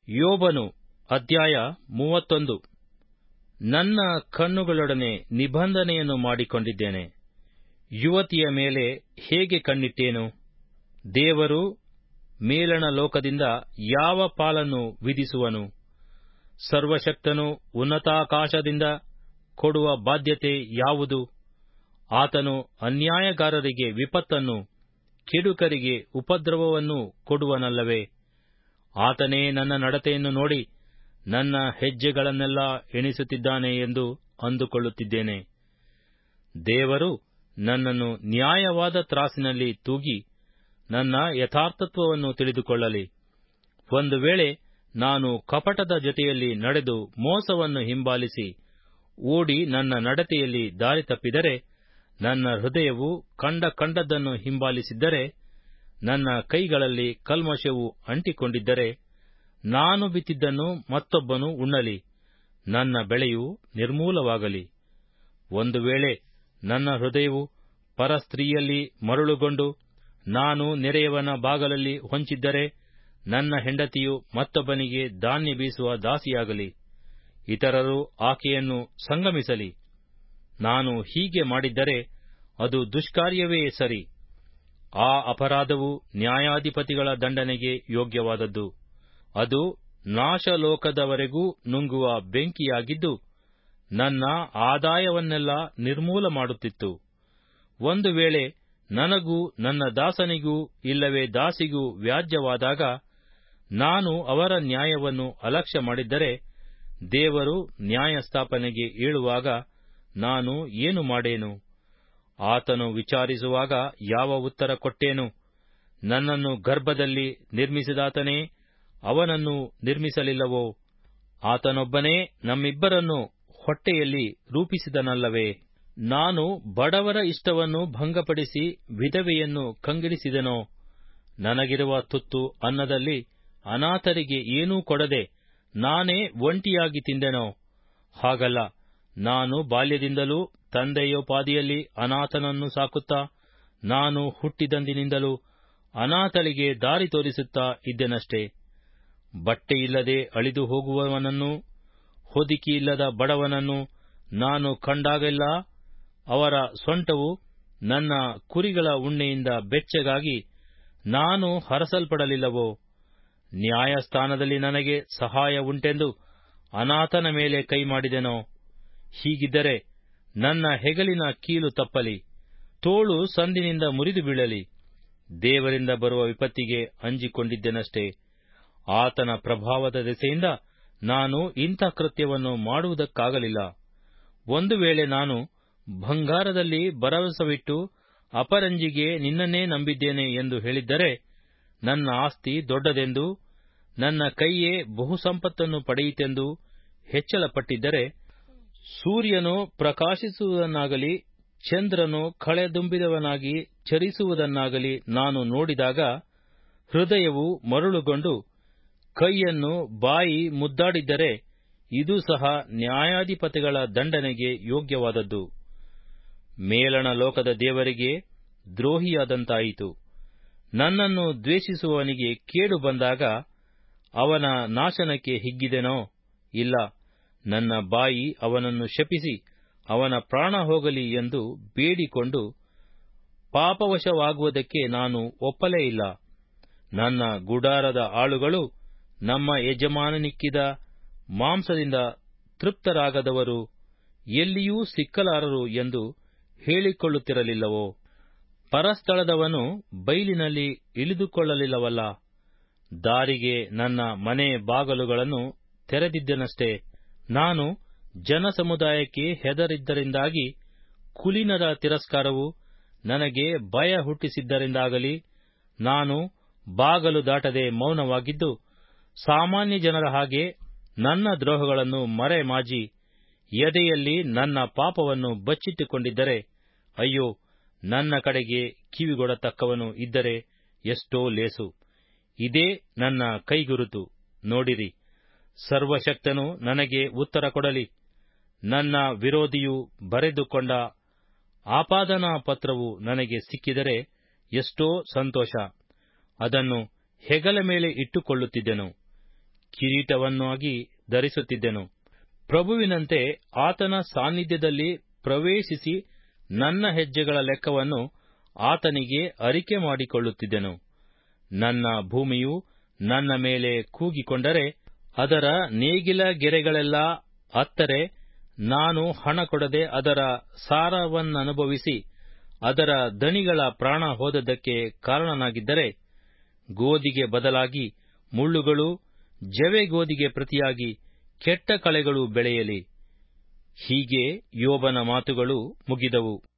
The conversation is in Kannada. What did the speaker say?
ಯೋಬನು ಅಧ್ಯಾಯ ಮೂವತ್ತೊಂದು ನನ್ನ ಕಣ್ಣುಗಳೊಡನೆ ನಿಬಂಧನೆಯನ್ನು ಮಾಡಿಕೊಂಡಿದ್ದೇನೆ ಯುವತಿಯ ಮೇಲೆ ಹೇಗೆ ಕಣ್ಣಿಟ್ಟೇನು ದೇವರು ಮೇಲಣ ಲೋಕದಿಂದ ಯಾವ ಪಾಲನ್ನು ವಿಧಿಸುವನು ಸರ್ವಶಕ್ತನು ಉನ್ನತಾಕಾಶದಿಂದ ಕೊಡುವ ಬಾಧ್ಯತೆ ಯಾವುದು ಆತನು ಅನ್ಯಾಯಗಾರರಿಗೆ ವಿಪತ್ತನ್ನು ಕೆಡುಕರಿಗೆ ಉಪದ್ರವವನ್ನು ಕೊಡುವನಲ್ಲವೇ ಆತನೇ ನನ್ನ ನಡತೆಯನ್ನು ನೋಡಿ ನನ್ನ ಹೆಜ್ಜೆಗಳನ್ನೆಲ್ಲ ಎಣಿಸುತ್ತಿದ್ದಾನೆ ಎಂದು ಅಂದುಕೊಳ್ಳುತ್ತಿದ್ದೇನೆ ದೇವರು ನನ್ನನ್ನು ನ್ಯಾಯವಾದ ತ್ರಾಸಿನಲ್ಲಿ ತೂಗಿ ನನ್ನ ಯಥಾರ್ಥತ್ವವನ್ನು ತಿಳಿದುಕೊಳ್ಳಲಿ ಒಂದು ವೇಳೆ ನಾನು ಕಪಟದ ಜೊತೆಯಲ್ಲಿ ನಡೆದು ಮೋಸವನ್ನು ಹಿಂಬಾಲಿಸಿ ಓಡಿ ನನ್ನ ನಡತೆಯಲ್ಲಿ ದಾರಿ ತಪ್ಪಿದರೆ ನನ್ನ ಹೃದಯವು ಕಂಡ ಕಂಡದ್ದನ್ನು ಹಿಂಬಾಲಿಸಿದ್ದರೆ ನನ್ನ ಕೈಗಳಲ್ಲಿ ಕಲ್ಮಶವು ಅಂಟಿಕೊಂಡಿದ್ದರೆ ನಾನು ಬಿತ್ತಿದ್ದನ್ನು ಮತ್ತೊಬ್ಬನು ಉಣ್ಣಲಿ ನನ್ನ ಬೆಳೆಯು ನಿರ್ಮೂಲವಾಗಲಿ ಒಂದು ವೇಳೆ ನನ್ನ ಹೃದಯವು ಪರಸ್ತ್ರೀಯಲ್ಲಿ ಮರುಳುಗೊಂಡು ನಾನು ನೆರೆಯವನ ಬಾಗಲಲ್ಲಿ ಹೊಂಚಿದ್ದರೆ ನನ್ನ ಹೆಂಡತಿಯು ಮತ್ತೊಬ್ಬನಿಗೆ ಧಾನ್ಯ ಬೀಸುವ ದಾಸಿಯಾಗಲಿ ಇತರರು ಆಕೆಯನ್ನು ಸಂಗಮಿಸಲಿ ನಾನು ಹೀಗೆ ಮಾಡಿದ್ದರೆ ಅದು ದುಷ್ಕಾರ್ಯವೇ ಸರಿ ಆ ಅಪರಾಧವು ನ್ಯಾಯಾಧಿಪತಿಗಳ ದಂಡನೆಗೆ ಯೋಗ್ಯವಾದದ್ದು ಅದು ನಾಶಲೋಕದವರೆಗೂ ನುಂಗುವ ಬೆಂಕಿಯಾಗಿದ್ದು ನನ್ನ ಆದಾಯವನ್ನೆಲ್ಲ ನಿರ್ಮೂಲ ಮಾಡುತ್ತಿತ್ತು ಒಂದು ವೇಳೆ ನನಗೂ ನನ್ನ ದಾಸನಿಗೂ ಇಲ್ಲವೇ ದಾಸಿಗೂ ವ್ಯಾಜ್ಯವಾದಾಗ ನಾನು ಅವರ ನ್ಯಾಯವನ್ನು ಅಲಕ್ಷ್ಯ ಮಾಡಿದ್ದರೆ ದೇವರು ನ್ಯಾಯಸ್ಥಾಪನೆಗೆ ಏಳುವಾಗ ನಾನು ಏನು ಮಾಡೇನು ಆತನು ವಿಚಾರಿಸುವಾಗ ಯಾವ ಉತ್ತರ ಕೊಟ್ಟೇನು ನನ್ನನ್ನು ಗರ್ಭದಲ್ಲಿ ನಿರ್ಮಿಸಿದಾತನೇ ಅವನನ್ನು ನಿರ್ಮಿಸಲಿಲ್ಲವೋ ಆತನೊಬ್ಬನೇ ನಮ್ಮಿಬ್ಬರನ್ನು ಹೊಟ್ಟೆಯಲ್ಲಿ ರೂಪಿಸಿದನಲ್ಲವೇ ನಾನು ಬಡವರ ಇಷ್ಟವನ್ನು ಭಂಗಪಡಿಸಿ ವಿಧವೆಯನ್ನು ಕಂಗಿಡಿಸಿದೆನೋ ನನಗಿರುವ ತುತ್ತು ಅನ್ನದಲ್ಲಿ ಅನಾಥರಿಗೆ ಏನೂ ಕೊಡದೆ ನಾನೇ ಒಂಟಿಯಾಗಿ ತಿಂದೆನೋ ಹಾಗಲ್ಲ ನಾನು ಬಾಲ್ಯದಿಂದಲೂ ತಂದೆಯೋಪಾದಿಯಲ್ಲಿ ಅನಾಥನನ್ನು ಸಾಕುತ್ತಾ ನಾನು ಹುಟ್ಟಿದಂದಿನಿಂದಲೂ ಅನಾಥಳಿಗೆ ದಾರಿ ತೋರಿಸುತ್ತಾ ಇದ್ದೆನಷ್ಟೇ ಬಟ್ಟೆಯಿಲ್ಲದೆ ಅಳಿದು ಹೋಗುವವನನ್ನು ಹೊದಿಕೆಯಿಲ್ಲದ ಬಡವನನ್ನು ನಾನು ಕಂಡಾಗೆಲ್ಲ ಅವರ ಸೊಂಟವು ನನ್ನ ಕುರಿಗಳ ಉಣ್ಣೆಯಿಂದ ಬೆಚ್ಚಗಾಗಿ ನಾನು ಹರಸಲ್ಪಡಲಿಲ್ಲವೋ ನ್ಯಾಯಸ್ಥಾನದಲ್ಲಿ ನನಗೆ ಸಹಾಯ ಉಂಟೆಂದು ಅನಾಥನ ಮೇಲೆ ಕೈ ಮಾಡಿದೆನೋ ಹೀಗಿದ್ದರೆ ನನ್ನ ಹೆಗಲಿನ ಕೀಲು ತಪ್ಪಲಿ ತೋಳು ಸಂದಿನಿಂದ ಮುರಿದು ಬೀಳಲಿ ದೇವರಿಂದ ಬರುವ ವಿಪತ್ತಿಗೆ ಅಂಜಿಕೊಂಡಿದ್ದೆನಷ್ಟೇ ಆತನ ಪ್ರಭಾವದ ದೆಸೆಯಿಂದ ನಾನು ಇಂಥ ಕೃತ್ಯವನ್ನು ಮಾಡುವುದಕ್ಕಾಗಲಿಲ್ಲ ಒಂದು ವೇಳೆ ನಾನು ಬಂಗಾರದಲ್ಲಿ ಭರವಸವಿಟ್ಟು ಅಪರಂಜಿಗೆ ನಿನ್ನನ್ನೇ ನಂಬಿದ್ದೇನೆ ಎಂದು ಹೇಳಿದ್ದರೆ ನನ್ನ ಆಸ್ತಿ ದೊಡ್ಡದೆಂದು ನನ್ನ ಕೈಯೇ ಬಹುಸಂಪತ್ತನ್ನು ಪಡೆಯಿತೆಂದು ಹೆಚ್ಚಳಪಟ್ಟಿದ್ದರೆ ಸೂರ್ಯನು ಪ್ರಕಾಶಿಸುವುದನ್ನಾಗಲಿ ಚಂದ್ರನು ಕಳೆದುಂಬಿದವನಾಗಿ ಚರಿಸುವುದನ್ನಾಗಲಿ ನಾನು ನೋಡಿದಾಗ ಹೃದಯವು ಮರುಳುಗೊಂಡು ಕೈಯನ್ನು ಬಾಯಿ ಮುದ್ದಾಡಿದ್ದರೆ ಇದು ಸಹ ನ್ಯಾಯಾಧಿಪತಿಗಳ ದಂಡನೆಗೆ ಯೋಗ್ಯವಾದದ್ದು ಮೇಲಣ ಲೋಕದ ದೇವರಿಗೆ ದ್ರೋಹಿಯಾದಂತಾಯಿತು ನನ್ನನ್ನು ದ್ವೇಷಿಸುವವನಿಗೆ ಕೇಡು ಬಂದಾಗ ಅವನ ನಾಶನಕ್ಕೆ ಹಿಗ್ಗಿದೆನೋ ಇಲ್ಲ ನನ್ನ ಬಾಯಿ ಅವನನ್ನು ಶಪಿಸಿ ಅವನ ಪ್ರಾಣ ಹೋಗಲಿ ಎಂದು ಬೇಡಿಕೊಂಡು ಪಾಪವಶವಾಗುವುದಕ್ಕೆ ನಾನು ಒಪ್ಪಲೇ ಇಲ್ಲ ನನ್ನ ಗುಡಾರದ ಆಳುಗಳು ನಮ್ಮ ಯಜಮಾನನಿಕ್ಕಿದ ಮಾಂಸದಿಂದ ತೃಪ್ತರಾಗದವರು ಎಲ್ಲಿಯೂ ಸಿಕ್ಕಲಾರರು ಎಂದು ಹೇಳಿಕೊಳ್ಳುತ್ತಿರಲಿಲ್ಲವೋ ಪರಸ್ಥಳದವನು ಬೈಲಿನಲ್ಲಿ ಇಳಿದುಕೊಳ್ಳಲಿಲ್ಲವಲ್ಲ ದಾರಿಗೆ ನನ್ನ ಮನೆ ಬಾಗಲುಗಳನ್ನು ತೆರೆದಿದ್ದೆನಷ್ಟೇ ನಾನು ಜನಸಮುದಾಯಕ್ಕೆ ಹೆದರಿದ್ದರಿಂದಾಗಿ ಕುಲೀನರ ತಿರಸ್ಕಾರವು ನನಗೆ ಭಯ ಹುಟ್ಟಿಸಿದ್ದರಿಂದಾಗಲಿ ನಾನು ಬಾಗಲು ದಾಟದೆ ಮೌನವಾಗಿದ್ದು ಸಾಮಾನ್ಯ ಜನರ ಹಾಗೆ ನನ್ನ ದ್ರೋಹಗಳನ್ನು ಮರೆಮಾಜಿ ಎದೆಯಲ್ಲಿ ನನ್ನ ಪಾಪವನ್ನು ಬಚ್ಚಿಟ್ಟುಕೊಂಡಿದ್ದರೆ ಅಯ್ಯೋ ನನ್ನ ಕಡೆಗೆ ಕಿವಿಗೊಡತಕ್ಕವನು ಇದ್ದರೆ ಎಷ್ಟೋ ಲೇಸು ಇದೇ ನನ್ನ ಕೈಗುರುತು ನೋಡಿರಿ ಸರ್ವಶಕ್ತನು ನನಗೆ ಉತ್ತರ ಕೊಡಲಿ ನನ್ನ ವಿರೋಧಿಯು ಬರೆದುಕೊಂಡ ಆಪಾದನಾ ಪತ್ರವು ನನಗೆ ಸಿಕ್ಕಿದರೆ ಎಷ್ಟೋ ಸಂತೋಷ ಅದನ್ನು ಹೆಗಲ ಮೇಲೆ ಇಟ್ಟುಕೊಳ್ಳುತ್ತಿದ್ದೆನು ಕಿರೀಟವನ್ನಾಗಿ ಧರಿಸುತ್ತಿದ್ದೆನು ಪ್ರಭುವಿನಂತೆ ಆತನ ಸಾನ್ನಿಧ್ಯದಲ್ಲಿ ಪ್ರವೇಶಿಸಿ ನನ್ನ ಹೆಜ್ಜೆಗಳ ಲೆಕ್ಕವನ್ನು ಆತನಿಗೆ ಅರಿಕೆ ಮಾಡಿಕೊಳ್ಳುತ್ತಿದ್ದೆನು ನನ್ನ ಭೂಮಿಯು ನನ್ನ ಮೇಲೆ ಕೂಗಿಕೊಂಡರೆ ಅದರ ನೇಗಿಲ ಗೆರೆಗಳೆಲ್ಲ ಅತ್ತರೆ ನಾನು ಹಣ ಕೊಡದೆ ಅದರ ಸಾರವನ್ನನುಭವಿಸಿ ಅದರ ದಣಿಗಳ ಪ್ರಾಣ ಹೋದದ್ದಕ್ಕೆ ಕಾರಣನಾಗಿದ್ದರೆ ಗೋಧಿಗೆ ಬದಲಾಗಿ ಮುಳ್ಳುಗಳು ಜವೆ ಗೋಧಿಗೆ ಪ್ರತಿಯಾಗಿ ಕೆಟ್ಟ ಕಳೆಗಳು ಬೆಳೆಯಲಿ ಹೀಗೆ ಯೋಬನ ಮಾತುಗಳು ಮುಗಿದವು